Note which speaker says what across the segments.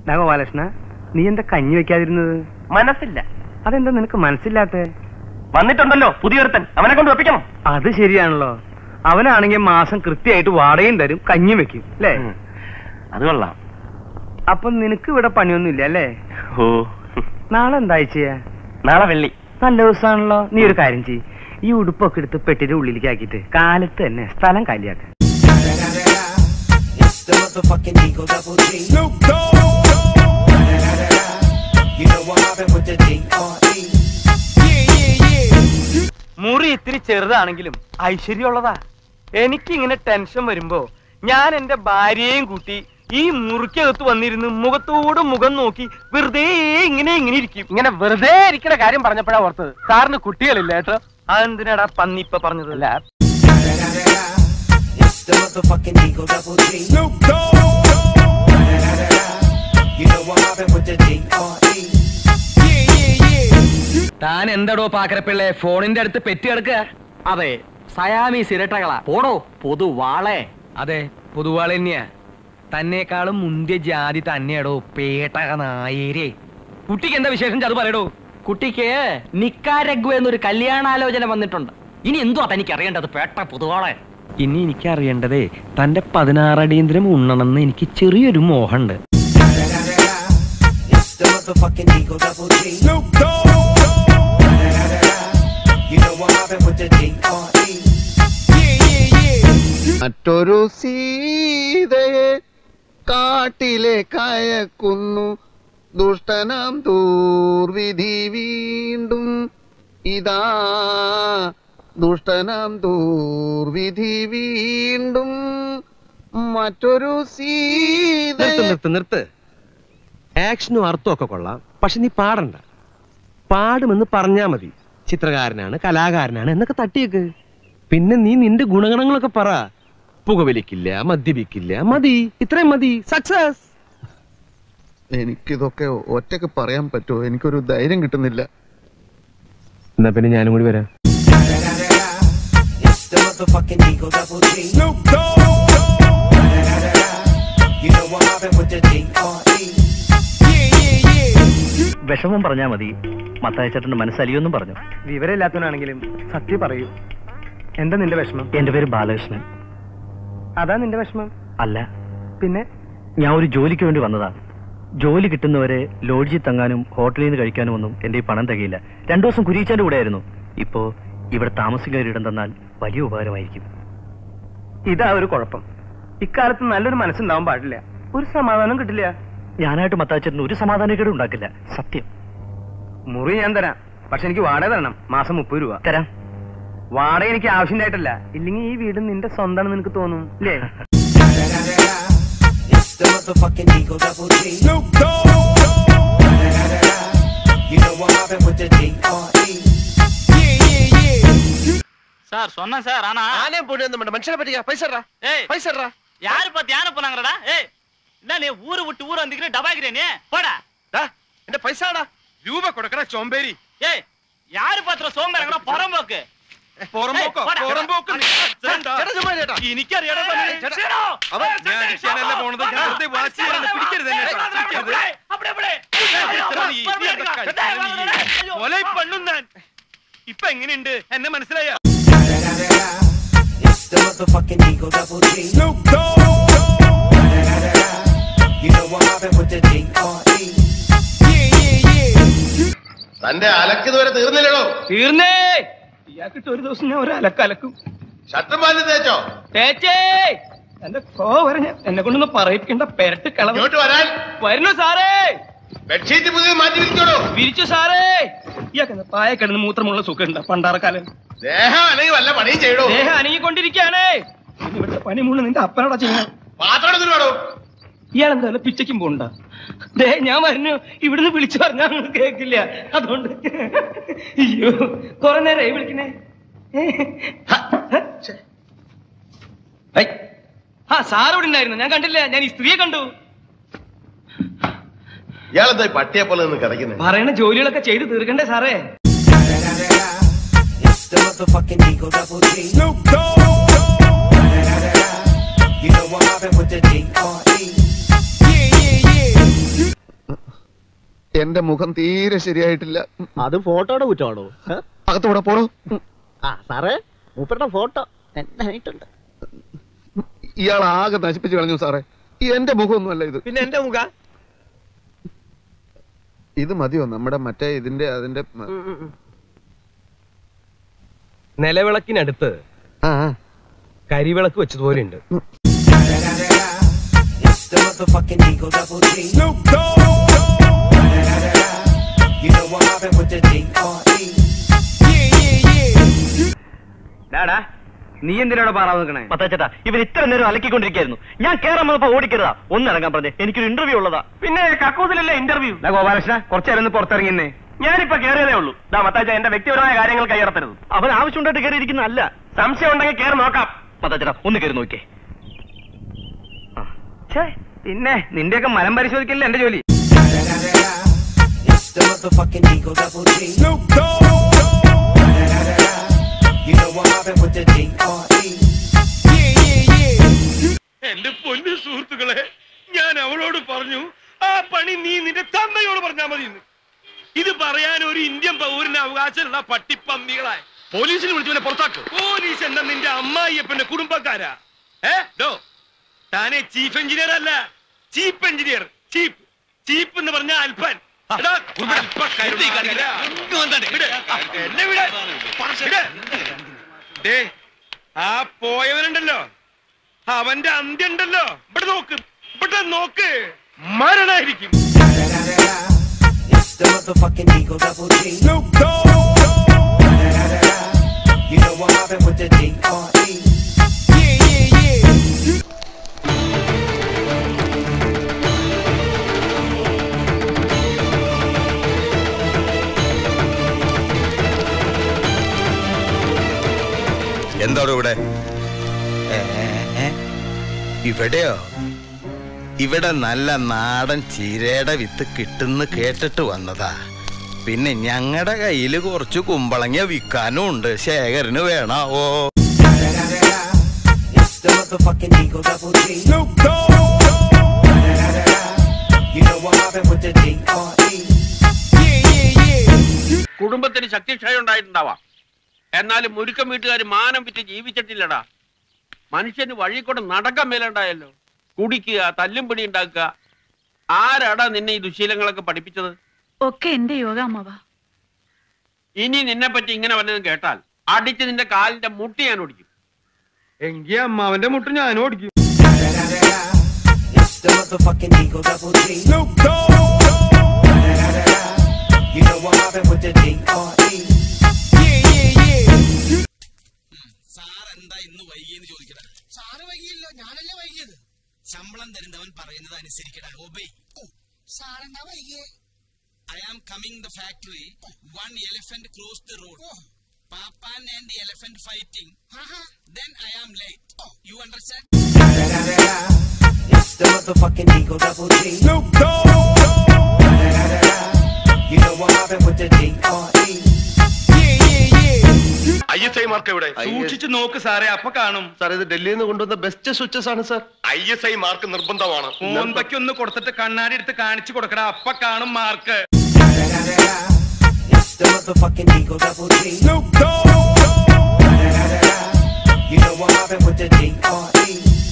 Speaker 1: ഡാ ഗോപാലകൃഷ്ണ നീ എന്താ കഞ്ഞി വെക്കാതിരുന്നത്
Speaker 2: മനസ്സില്ല
Speaker 1: അതെന്താ നിനക്ക് മനസ്സില്ലാത്ത
Speaker 2: വന്നിട്ടുണ്ടല്ലോ പുതിയൊരുത്തൻ അവനെ കൊണ്ട് വെപ്പിക്കണം
Speaker 1: അത് ശരിയാണല്ലോ അവനാണെങ്കിൽ മാസം കൃത്യമായിട്ട് വാടകയും തരും കഞ്ഞി വെക്കും അല്ലേ
Speaker 2: അത് കൊള്ളാം
Speaker 1: അപ്പൊ നിനക്ക് ഇവിടെ പണിയൊന്നും ഇല്ല അല്ലേ
Speaker 2: ഓ
Speaker 1: നാളെ എന്താ ആഴ്ചയാ
Speaker 2: നാളെ വെള്ളി
Speaker 1: നല്ല ദിവസമാണല്ലോ നീ ഒരു കാര്യം ചെയ്യ് ഈ ഉടുപ്പൊക്കെ എടുത്ത് പെട്ടിയുടെ ഉള്ളിലേക്ക് ആക്കിയിട്ട് കാലത്ത് തന്നെ സ്ഥലം കാലിയാക്ക
Speaker 3: It's the motherfucking Eagle Double G. Snoop Dogg. You know I'm mobbing with the D.R.E.
Speaker 1: മുറി ഇത്തിരി ചെറുതാണെങ്കിലും ഐശ്വര്യമുള്ളതാ എനിക്കിങ്ങനെ ടെൻഷൻ വരുമ്പോ ഞാൻ എന്റെ ഭാര്യയെയും കൂട്ടി ഈ മുറിക്കകത്ത് വന്നിരുന്ന് മുഖത്തോട് മുഖം നോക്കി വെറുതെ ഇങ്ങനെ ഇങ്ങനെ ഇരിക്കും
Speaker 2: ഇങ്ങനെ വെറുതെ ഇരിക്കുന്ന കാര്യം പറഞ്ഞപ്പോഴാ ഓർത്തത് സാറിന് കുട്ടികളില്ല കേട്ടോ
Speaker 1: അതെന്തിനാടാ പന്നി ഇപ്പൊ പറഞ്ഞത്
Speaker 2: അല്ല
Speaker 3: It's the motherfucking Eagle Double G. Snoop Dogg. You know I'm mobbing with the D.R.E.
Speaker 4: താൻ എന്തടോ പാക്കരപ്പിള്ളേ ഫോണിന്റെ അടുത്ത് പെറ്റി കിടക്കുക അതെ സയാമി സിരട്ടകളാ പോടോ പൊതുവാളെ അതെ പൊതുവാള തന്നെയാ തന്നെക്കാളും മുന്തിയ ജാതി തന്നെയാടോ പേട്ടക നായേരെ കുട്ടിക്ക് എന്താ വിശേഷം അത് പറയടോ കുട്ടിക്ക് നിക്കാരഗ്വ എന്നൊരു കല്യാണാലോചന വന്നിട്ടുണ്ട് ഇനി എന്തുവാ തനിക്ക് അറിയേണ്ടത് പേട്ട പൊതുവാളെ ഇനി എനിക്ക് അറിയേണ്ടതേ തന്റെ പതിനാറടിയന്തരം ഉണ്ണണമെന്ന് എനിക്ക് ചെറിയൊരു മോഹമുണ്ട്
Speaker 3: It's the motherfucking Eagle Double G. Snoop Dogg. You know I'm mobbing with the D.R.E.
Speaker 5: മറ്റൊരു സീതയെ കാട്ടിലെ കയക്കുന്നു ദുഷ്ടനാം ദൂർവിധി വീണ്ടും ഇതാ ദുഷ്ടനാം ദൂർവിധി വീണ്ടും മറ്റൊരു സീത
Speaker 6: നിർത്ത് നിർത്ത് നിർത്ത് ആക്ഷനും അർത്ഥമൊക്കെ കൊള്ളാം പക്ഷെ നീ പാടണ്ട പാടുമെന്ന് പറഞ്ഞാ മതി ചിത്രകാരനാണ് കലാകാരനാണ് എന്നൊക്കെ തട്ടിയേക്ക് പിന്നെ നീ നിന്റെ ഗുണഗണങ്ങളൊക്കെ പറ പുകവലിക്കില്ല മദ്യപിക്കില്ല മതി ഇത്രയും മതി സക്സസ്
Speaker 5: എനിക്കിതൊക്കെ ഒറ്റക്ക് പറയാൻ പറ്റുമോ എനിക്കൊരു ധൈര്യം കിട്ടുന്നില്ല
Speaker 6: എന്നാ പിന്നെ ഞാനും കൂടി വരാം
Speaker 3: It's the motherfucking Eagle Double G. Snoop Dogg. You know I'm mobbing with the D.R.E.
Speaker 1: വിഷമം പറഞ്ഞാ മതി മത്തായച്ചേട്ടന്റെ മനസ്സലിയൊന്നും പറഞ്ഞു വിവരമില്ലാത്തവനാണെങ്കിലും സത്യം പറയൂ എന്താ നിന്റെ വിഷമം എന്റെ പേര് ബാലകൃഷ്ണൻ അതാ നിന്റെ വിഷമം അല്ല പിന്നെ ഞാൻ ഒരു ജോലിക്ക് വേണ്ടി വന്നതാ ജോലി കിട്ടുന്നവരെ ലോഡ്ജിൽ തങ്ങാനും ഹോട്ടലിൽ നിന്ന് കഴിക്കാനും ഒന്നും എന്റെ ഈ പണം തികയില്ല രണ്ടു ദിവസം കുരിയിച്ചാന്റെ കൂടെ ആയിരുന്നു ഇപ്പോ ഇവിടെ താമസിക്കാൻ ഒരിടം തന്നാൽ വലിയ ഉപകാരമായിരിക്കും ഇതാ ഒരു കുഴപ്പം ഇക്കാലത്ത് നല്ലൊരു മനസ്സുണ്ടാവാൻ പാടില്ല ഒരു സമാധാനം കിട്ടില്ല ഞാനായിട്ട് മത്താച്ചേട്ടന് ഒരു സമാധാനക്കേടും ഉണ്ടാക്കില്ല സത്യം മുറി ഞാൻ തരാം പക്ഷെ എനിക്ക് വാടക തരണം മാസം മുപ്പത് രൂപ തരാം വാടക എനിക്ക് ആവശ്യമായിട്ടല്ല ഇല്ലെങ്കിൽ ഈ വീട് നിന്റെ സ്വന്തമാണെന്ന് നിനക്ക് തോന്നും ഇല്ലേ
Speaker 3: It's the motherfucking Eagle Double G. Snoop Dogg. You know I'm mobbing with the D.R.E.
Speaker 7: Sir சொன்னேன் சார் ஆனா
Speaker 6: ആനേ പൊടി മനുഷ്യനെ പറ്റിയ പൈസ
Speaker 7: ஏய்
Speaker 6: പൈസ
Speaker 7: யாரு பார்த்து யானை போனாங்கடா ஏய் என்ன நீ ஊரு விட்டு ஊர் வந்துக்கிற டபாக்கிறே நீ போடா
Speaker 6: എന്റെ പൈസ രൂപ കൊടുക്കണ ചോമ്പേരി
Speaker 7: ஏய் யாரு பாத்திர சோம்பேறங்கடா புறம்போக்கு
Speaker 6: പുറമ്പോക്കോ
Speaker 7: ഏയ്, പോടാ.
Speaker 6: പുറമ്പോക്ക് നീ.
Speaker 7: ചേട്ടാ,
Speaker 6: ചേട്ടാ, ചുമ്മാ ചേട്ടാ.
Speaker 7: എനിക്കറിയാടാ
Speaker 6: ചേട്ടാ, അവൻ ഞാൻ അടിക്കാനല്ല പോണത്. ഞാൻ വെറുതെ വാശി ചെയ്യാനാണ്. പിടിക്കരുത് എന്നെ കേട്ടോ. പിടിക്കരുത്. ഇത്ര നീ ഇതിയൊക്കെ കളിക്കാതെ നീ കൊലൈ പണ്ണും ഞാൻ. ഇപ്പൊ എങ്ങനെയുണ്ട് എന്നെ മനസ്സിലായ
Speaker 3: It's the motherfucking Eagle Double G. Snoop Dogg. You know I'm mobbing with the D.R.E.
Speaker 5: തന്റെ അലക്ക് ഇതുവരെ തീർന്നില്ലടോ
Speaker 4: തീർന്നേ ഇയാൾക്കിട്ട് ഒരു ദിവസം ഞാൻ ഒരു അലക്കലക്കും
Speaker 5: ഷട്ടർ മാറ്റി തേച്ചോ
Speaker 4: തേച്ചേ എന്റെ കോ പറഞ്ഞ എന്നെ കൊണ്ടൊന്ന് പറയിപ്പിക്കണ്ട പെരട്ട് കളവ്
Speaker 5: ഇങ്ങോട്ട് വരാൻ
Speaker 4: വരുന്നു സാറേ
Speaker 5: ബെഡ്ഷീറ്റ് പുതിയ മാറ്റി വിരിച്ചോടോ
Speaker 4: വിരിച്ചു സാറേ ഇയാൾക്ക് പായ കിടന്ന് മൂത്രമുള്ള സുഖമുണ്ട് പണ്ടാറക്കാലം
Speaker 5: ദേഹം അല്ലെങ്കിൽ വല്ല പണിയും ചെയ്യടോ
Speaker 4: ദേഹം അനങ്ങിക്കൊണ്ടിരിക്കുകയാണേ ഇനി ഇവിടുത്തെ പണി മുഴുവൻ നിന്റെ അപ്പനോടാ ചെയ്യുന്നത്
Speaker 5: പാത്രം എടുത്തിട്ടോ
Speaker 4: ഇയാൾ എന്തായാലും പിച്ചയ്ക്കും പോണ്ട ദേ ഞാൻ വരുന്നു ഇവിടുന്ന് വിളിച്ചു പറഞ്ഞാൽ ഒന്നും കേൾക്കില്ല അതുകൊണ്ട് അയ്യോ കുറെ നേരമായി വിളിക്കണേ ഐ, ആ സാർ ഇവിടെ ഉണ്ടായിരുന്നു ഞാൻ കണ്ടില്ല ഞാൻ ഈ സ്ത്രീയെ കണ്ടു
Speaker 5: ഇയാളെന്താ ഈ പട്ടിയെ പോലെ നിന്ന് കിടക്കുന്നത്
Speaker 4: പറയണ ജോലികളൊക്കെ ചെയ്ത് തീർക്കണ്ടേ സാറേ
Speaker 3: It's the motherfucking Eagle Double G. Snoop Dogg. You know I'm mobbing with the D.R.E.
Speaker 5: എന്റെ മുഖം തീരെ ശരിയായിട്ടില്ല
Speaker 1: അത് ഫോട്ടോയുടെ കുറ്റമാണോ
Speaker 5: അകത്തൂടെ പോടോ
Speaker 1: ആ സാറേ മൂപ്പരുടെ ഫോട്ടോ എന്നായിട്ടുണ്ട്
Speaker 5: ഇയാൾ ആകെ നശിപ്പിച്ചു കളഞ്ഞു സാറേ എന്റെ മുഖമൊന്നുമല്ല ഇത്
Speaker 6: പിന്നെ എന്റെ മുഖ
Speaker 5: ഇത് മതിയോ നമ്മുടെ മറ്റേ ഇതിന്റെ അതിന്റെ മ-
Speaker 6: നിലവിളക്കിനടുത്ത്
Speaker 5: ആ ആ.
Speaker 6: കരിവിളക്ക് വെച്ചതുപോലെ ഉണ്ട്
Speaker 3: It's the motherfucking Eagle Double G. Snoop Dogg. You know what happened with the D.R.E.
Speaker 1: ഡാടാ നീ എന്തിനാണ് പാറാവ് നിൽക്കണേ പത്തച്ചേട്ടാ ഇവൻ ഇത്ര നേരം അലക്കിക്കൊണ്ടിരിക്കായിരുന്നു ഞാൻ കേറാൻ വന്നപ്പോ ഓടിക്കരുതാ ഒന്നിറങ്ങാൻ പറഞ്ഞേ എനിക്കൊരു ഇന്റർവ്യൂ ഉള്ളതാ പിന്നെ കക്കൂസിലല്ലേ ഇന്റർവ്യൂ ഗോപാലകൃഷ്ണ കുറച്ചു നേരം ഒന്ന് പുറത്തിറങ്ങിന്നേ ഞാനിപ്പോ കയറിയതേ ഉള്ളൂ ദാ മത്താച്ച എന്റെ വ്യക്തിപരമായ കാര്യങ്ങൾ കൈയറത്തരുത് അവൻ ആവശ്യമുണ്ടായിട്ട് കയറിയിരിക്കുന്ന അല്ല സംശയം ഉണ്ടെങ്കിൽ കയറി നോക്കാം മത്താച്ചേട്ടാ ഒന്ന് കയറി നോക്കിയേ ആ. ഛേ, പിന്നെ നിന്റെയൊക്കെ മരം പരിശോധിക്കല്ലേ എന്റെ ജോലി
Speaker 3: It's the motherfucking Eagle Double G. Snoop Dogg. You know what happened with the D.R.E.
Speaker 5: എന്റെ പൊന്നു സുഹൃത്തുക്കളെ ഞാൻ അവളോട് പറഞ്ഞു ആ പണി നീ നിന്റെ തന്തയോട് പറഞ്ഞാൽ മതി എന്ന്. ഇത് പറയാൻ ഒരു ഇന്ത്യൻ പൗരന് അവകാശമുള്ള പട്ടിപ്പന്നികളായ പോലീസിന് വിളിച്ചവനെ പുറത്താക്കും പോലീസ് എന്താ നിന്റെ അമ്മായിയപ്പന്റെ കുടുംബക്കാരാ ഏ ഡോ താനെ ചീഫ് എഞ്ചിനീയർ അല്ല ചീഫ് എഞ്ചിനീയർ ചീപ്പ് ചീപ്പ് എന്ന് പറഞ്ഞ അൽപ്പൻ എടാ, അല്പക്കരുതി കാണിക്കില്ല. വിട്. എന്നെ വിട്. വിട്. ദേ, ആ പോയവനുണ്ടല്ലോ അവന്റെ അന്ത്യം ഉണ്ടല്ലോ ഇവിടെ നോക്ക് ഇവിടെ നോക്ക് മരണായിരിക്കും
Speaker 3: It's the motherfucking Eagle Double G. Snoop Dogg. You know what happened with the D.R.E.
Speaker 8: എന്താണ് ഇവിടെ ഏ, ഏ, ഇവിടെയോ ഇവിടെ നല്ല നാടൻ ചീരയുടെ വിത്ത് കിട്ടുന്ന കേട്ടിട്ട് വന്നതാ പിന്നെ ഞങ്ങളുടെ കയ്യിൽ കുറച്ച് കുമ്പളങ്ങ വിൽക്കാനും ഉണ്ട് ശേഖരന് വേണാവോ
Speaker 3: It's the motherfucking Eagle Double G. Snoop Dogg. You know what happened with the D.R.E.
Speaker 9: കുടുംബത്തിന് ശക്തിക്ഷയം ഉണ്ടായിട്ടുണ്ടാവാം എന്നാലും മുരുക്കം വീട്ടുകാർ മാനം വിറ്റ് ജീവിച്ചിട്ടില്ലടാ മനുഷ്യന് വഴി കൂടെ നടക്കാൻ മേലുണ്ടായല്ലോ കുടിക്കുക തല്ലും പിടി ഉണ്ടാക്കുക ആരാടാ നിന്നെ ഈ ദുശീലങ്ങളൊക്കെ പഠിപ്പിച്ചത്
Speaker 10: ഒക്കെ എന്റെ യോഗ അമ്മവ
Speaker 9: ഇനി നിന്നെ പറ്റി ഇങ്ങനെ വല്ലതും കേട്ടാൽ അടിച്ച് നിന്റെ കാലിന്റെ മുട്ടി ഞാൻ ഓടിക്കും
Speaker 6: എങ്കി അമ്മാവന്റെ മുട്ട് ഞാൻ ഓടിക്കും
Speaker 3: It's the motherfucking Eagle Double G. Snoop Dogg. You know what happened with the D.R.E.
Speaker 8: സാറെന്താ ഇന്ന് വൈകിയെന്ന് ചോദിക്കടാ സാറ് വൈകിയല്ലോ ഞാനല്ലേ വൈകിയത് ശമ്പളം തരുന്നവൻ പറയുന്നത് അനുസരിക്കടാ ഒബൈ സാറെന്താ വൈകിയേ I am coming the factory one elephant cross the road പാപ്പാൻ and the elephant fighting then I am late you understand
Speaker 3: It's the motherfucking Eagle Double G. Snoop Dogg. You know what happened with the D.R.E.
Speaker 5: I S I mark എവിടെ സൂക്ഷിച്ചു നോക്ക് സാറേ അപ്പൊ കാണും sir ഇത് ഡൽഹിയിൽ നിന്ന് കൊണ്ടുവന്ന ബെസ്റ്റ് സ്വിച്ചസ് ആണ് sir I S I mark നിർബന്ധമാണ്
Speaker 2: മോന്തയ്ക്ക് ഒന്ന് കൊടുത്തിട്ട് കണ്ണാടി എടുത്ത് കാണിച്ചു കൊടുക്കടാ അപ്പ കാണും mark
Speaker 3: It's the motherfucking Eagle Double G. Snoop Dogg. You know what happened with the D.R.E.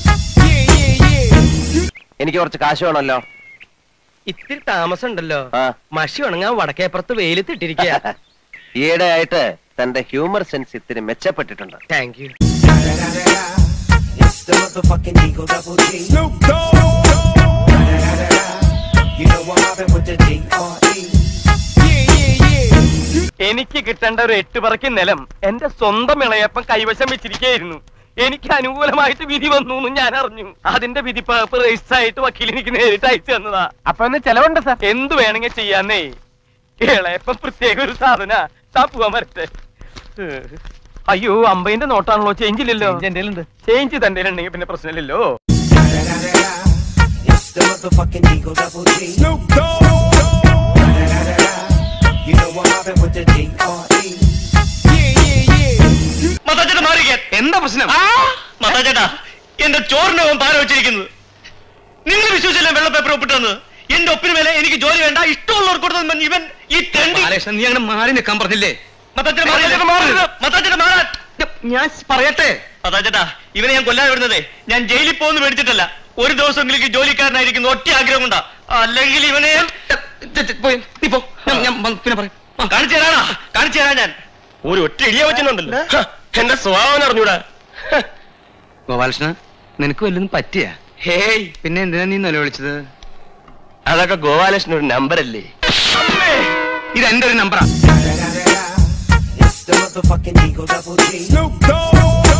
Speaker 2: എനിക്ക് കുറച്ച് കാശ് വേണമല്ലോ
Speaker 6: ഇത്തിരി താമസം ഉണ്ടല്ലോ മഷി ഉണങ്ങാൻ വടക്കേപ്പുറത്ത് വെയിലത്തിട്ടിരിക്കുക
Speaker 2: ഈയിടെ ആയിട്ട് തന്റെ ഹ്യൂമർ സെൻസ് ഇത്തിരി മെച്ചപ്പെട്ടിട്ടുണ്ട്
Speaker 6: thank you
Speaker 3: It's the motherfucking Eagle Double G. Snoop Dogg. You know what happened with the D.R.E.
Speaker 1: എനിക്ക് കിട്ടേണ്ട ഒരു എട്ട് പറക്കി നിലം എന്റെ സ്വന്തം ഇളയപ്പം കൈവശം വെച്ചിരിക്കുകയായിരുന്നു എനിക്ക് അനുകൂലമായിട്ട് വിധി വന്നു എന്ന് ഞാൻ അറിഞ്ഞു അതിന്റെ വിധി പേപ്പർ രജിസ്റ്റർ ആയിട്ട് വക്കീൽ എനിക്ക് നേരിട്ട് അയച്ചു തന്നതാ
Speaker 2: അപ്പൊ എന്ന് ചെലവുണ്ട് സാർ
Speaker 1: എന്ത് വേണമെങ്കിൽ ചെയ്യാന്നേ ഇളയപ്പം പ്രത്യേക ഒരു സാധന താ പോവാൻ വരട്ടെ അയ്യോ അമ്പതിന്റെ നോട്ടാണല്ലോ ചേഞ്ച് ഇല്ലല്ലോ ചേഞ്ച് തന്റെ ഉണ്ടെങ്കിൽ പിന്നെ പ്രശ്നമില്ലല്ലോ
Speaker 3: It's the motherfucking Eagle Double G. Snoop Dogg. You know what happened with the D.R.E.
Speaker 1: മത്താച്ചേട്ടാ മാറിയിരിക്കാൻ എന്താ പ്രശ്നം മത്താച്ചേട്ടാ എന്റെ ചോറിന്റെ പാര വെച്ചിരിക്കുന്നത് നിങ്ങൾ വിശ്വസിച്ചില്ല വെള്ള പേപ്പർ ഒപ്പിട്ടെന്ന്
Speaker 7: എന്റെ ഒപ്പിന് മേലെ എനിക്ക് ജോലി വേണ്ട ഇഷ്ടമുള്ളവർ കൊടുത്തു ഇവൻ ഈ തെണ്ടി
Speaker 4: ബാലകൃഷ്ണൻ നീ അങ്ങനെ മാറി നിൽക്കാൻ പറഞ്ഞില്ലേ
Speaker 7: മത്താച്ചേട്ടാ, മാറരുത്, മാറരുത്. മത്താച്ചേട്ടാ, മാറാൻ.
Speaker 4: ഞാൻ പറയട്ടെ
Speaker 7: മത്താച്ചേട്ടാ, ഇവനെ ഞാൻ കൊല്ലാതെ വിടുന്നതേ ഞാൻ ജയിലിൽ പോകുന്നു മേടിച്ചിട്ടല്ല ഒരു ദിവസമെങ്കിലും എനിക്ക് ജോലിക്കാരനായിരിക്കുന്നു ഒറ്റ ആഗ്രഹം കൊണ്ടാ അല്ലെങ്കിൽ ഇവനെ
Speaker 4: പോയി നീ പോ ഞാൻ- ഞാൻ വന്ന് പിന്നെ പറയാം
Speaker 7: കാണിച്ചു തരാനാ കാണിച്ചു തരാൻ ഞാൻ ഒരു ഒറ്റ ഇടിയ വെച്ചിട്ടുണ്ടല്ലോ എന്റെ സ്വഭാവം അറിഞ്ഞൂടാ
Speaker 4: ഗോപാലകൃഷ്ണ നിനക്ക് വല്ലതും പറ്റിയ
Speaker 7: ഹേയ്
Speaker 4: പിന്നെ എന്തിനാ നീ നിലവിളിച്ചത്
Speaker 7: അതൊക്കെ ഗോപാലകൃഷ്ണൻ ഒരു നമ്പർ അല്ലേ
Speaker 4: ഇത് എന്റെ ഒരു നമ്പറാ
Speaker 3: It's the motherfucking Eagle Double G. Snoop Dogg.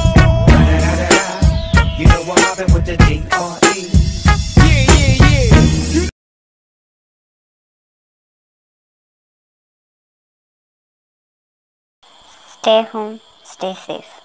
Speaker 3: You know I'm mobbing with the D.R.E. Yeah, yeah, yeah.
Speaker 11: Stay home, stay safe.